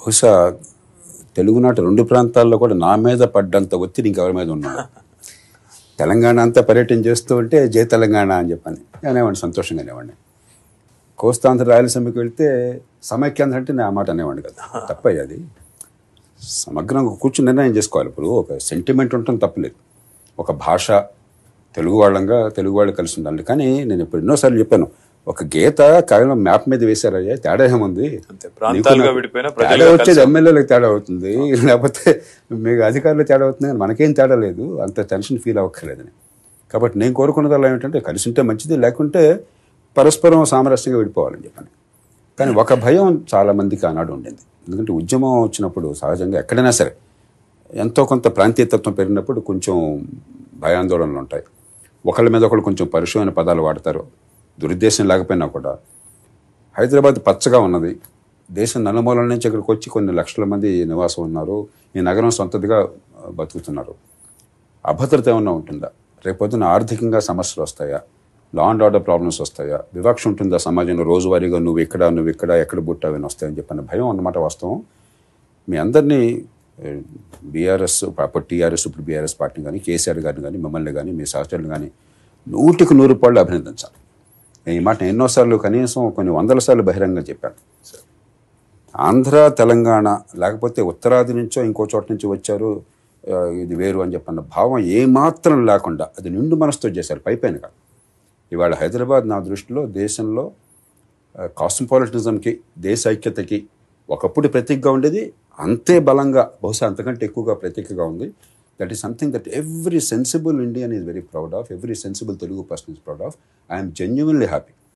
బహుశా తెలుగునాట రెండు ప్రాంతాల్లో కూడా నా మీద పడ్డంత ఒత్తిడి ఇంకెవరి మీద ఉన్నాడు తెలంగాణ అంతా పర్యటన చేస్తూ ఉంటే జై తెలంగాణ అని చెప్పని అనేవాడిని సంతోషంగా అనేవాడిని కోస్తాంధ్ర రాయలసీమకి వెళ్తే సమైక్యాంధ్ర అంటే నేను ఆ మాట అనేవాడిని కదా తప్ప అది సమగ్రంగా కూర్చుని నిర్ణయం చేసుకోవాలి ఇప్పుడు ఒక సెంటిమెంట్ ఉండటం తప్పలేదు ఒక భాష తెలుగు వాళ్ళంగా తెలుగు వాళ్ళు కలిసి ఉండాలి కానీ నేను ఇప్పుడు ఎన్నోసార్లు చెప్పాను ఒక గీత కేవలం మ్యాప్ మీద వేశారయ్యా తేడా ఏముంది అంతే ప్రాంతాలుగా విడిపోయిన తేడా ప్రజలుగా వచ్చేది ఎమ్మెల్యేలకు తేడా అవుతుంది లేకపోతే మీకు అధికారులు తేడా అవుతుంది కానీ మనకేం తేడా లేదు అంత టెన్షన్ ఫీల్ అవ్వక్కర్లేదని కాబట్టి నేను కోరుకున్నదల్లా ఏమిటంటే కలిసి ఉంటే మంచిది లేకుంటే పరస్పరం సామరస్యంగా విడిపోవాలని చెప్పని కానీ ఒక భయం చాలా మందికి ఆనాడు ఉండింది ఎందుకంటే ఉద్యమం వచ్చినప్పుడు సహజంగా ఎక్కడైనా సరే ఎంతో కొంత ప్రాంతీయతత్వం పెరిగినప్పుడు కొంచెం భయాందోళనలు ఉంటాయి ఒకళ్ళ మీద ఒకళ్ళు కొంచెం పరుషమైన పదాలు వాడతారు దురుద్దేశం లేకపోయినా కూడా హైదరాబాద్ పచ్చగా ఉన్నది దేశం నలుమూలల నుంచి ఇక్కడికి వచ్చి కొన్ని లక్షల మంది నివాసం ఉన్నారు ఈ నగరం సొంతదిగా ఆ, బతుకుతున్నారు అభద్రత ఏమన్నా ఉంటుందా రేపొద్దున ఆర్థికంగా సమస్యలు వస్తాయా లా అండ్ ఆర్డర్ ప్రాబ్లమ్స్ వస్తాయా వివక్ష ఉంటుందా సమాజంలో రోజువారీగా నువ్వు ఇక్కడ నువ్వు ఇక్కడ ఎక్కడ పుట్టావని వస్తాయని చెప్పిన భయం అన్నమాట వాస్తవం మీ అందరినీ బీఆర్ఎస్ అప్పుడు టీఆర్ఎస్ ఇప్పుడు బీఆర్ఎస్ పార్టీ కానీ కేసీఆర్ గారిని కానీ మిమ్మల్ని కానీ మీ సహచరులు కానీ నూటికి నూరు రూపాయలు అభినందించాలి నేను ఈ మాట ఎన్నోసార్లు కనీసం కొన్ని వందల సార్లు బహిరంగంగా చెప్పాను ఆంధ్ర తెలంగాణ లేకపోతే ఉత్తరాది నుంచో ఇంకో చోట నుంచి వచ్చారు ఆ, ఇది వేరు అని చెప్పన్న భావం ఏమాత్రం లేకుండా అది నిండు మనసుతో చేశారు పైపైన కాదు ఇవాళ హైదరాబాద్ నా దృష్టిలో దేశంలో కాస్మోపాలిటిజంకి దేశ ఐక్యతకి ఒకప్పుడు ప్రతీకగా ఉండేది అంతే బలంగా బహుశా అంతకంటే ఎక్కువగా ప్రతీకగా ఉంది that is something that every sensible Indian is very proud of every sensible Telugu person is proud of I'm genuinely happy